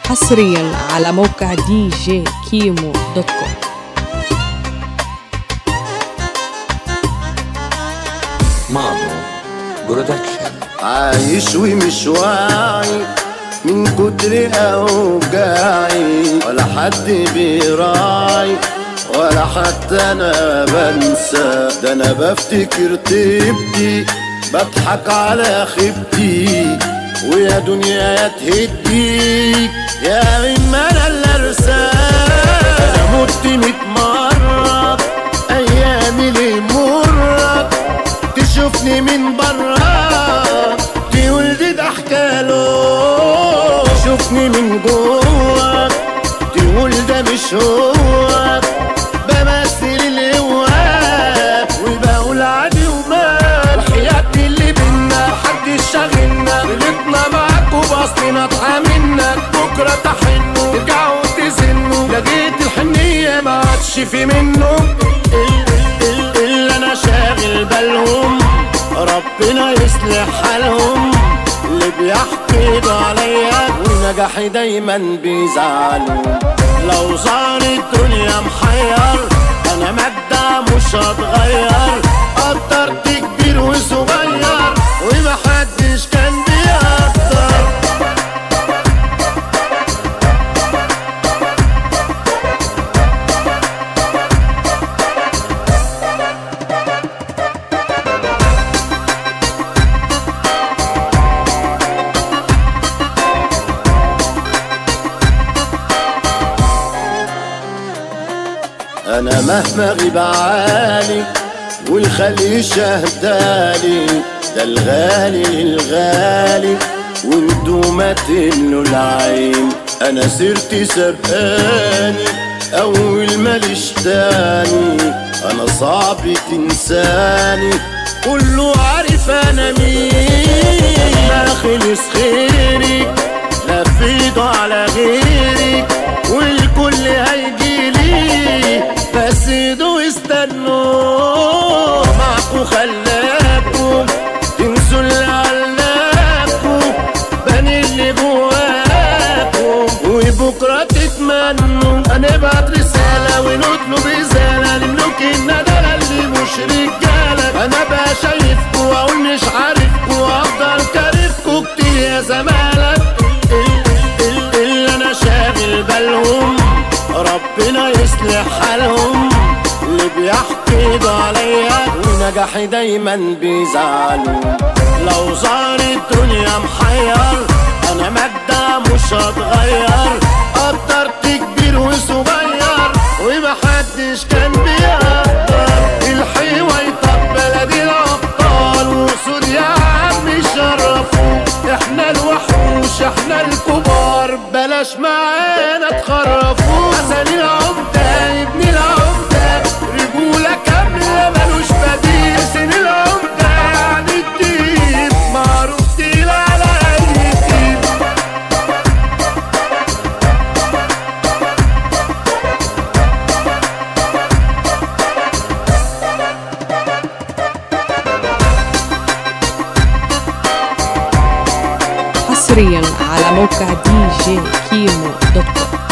حصريا على موقع دي جي كيمو دوت كوم مانو برودكشن عايش ومش واعي من كتر اوجاعي ولا حد بيراعي ولا حتى انا بنسى ده انا بفتكر طيبتي بضحك على خيبتي ويا دنيا يا تهديك يا اما انا اللي ارساك انا مت ميت مرة ايامي ليه مرة تشوفني من برا تقول دي ضحكة له تشوفني من جوا تقول ده مش هو بمثل الهواء وبقول عادي ومال حياتي اللي بينا محدش شاغلنا غلطنا معاك وباصلنا اتعاملناك بكرة تحنوا ترجعوا تزنوا لقيت الحنية ما عادش في منه ال- ال- اللي انا شاغل بالهم ربنا يصلح حالهم اللي بيحقدوا عليا ونجاحي دايما بيزعلوا لو صار الدنيا محير انا مادة مش هتغير قدرت كبير وصغير ومحدش كان بيقدر انا مهما غيب عالي والخلي شهدالي ده الغالي الغالي وانتو ما تملوا العين انا سرت سبقاني اول ماليش تاني انا صعب تنساني كله عارف انا مين ما خلص خيرك لفيته على غيرك والكل هيجيلي بس دو استنوا معكوا خلاكوا تنسوا اللي علقاكوا بني اللي جواكوا وبكرة تتمنوا هنبعت رسالة ونطلب إزالة لملوك الندالة اللي مش رجالة أنا بقى شايفكوا وأقول مش عارفكوا وأفضل كارفكوا كتير يا زمالك ال- اللي انا شاغل بالهم ربنا يصلح حالهم اللي بيحقدوا عليا ونجاحي دايما بيزعلوا لو صار الدنيا محير انا مادة مش هتغير قدرت كبير وصغير ومحدش كان بيقدر الحيوة يطب بلدي الابطال وصول يا عم شرفوا احنا الوحوش احنا الكبار بلاش معانا تخرفوا حسن العمدة ابن العمدة رجولة كاملة ملوش بديل حسن العمدة يعني الدين معروف تقيل على اي تيم حصريا على موقع دي جي كيمو دوت كوم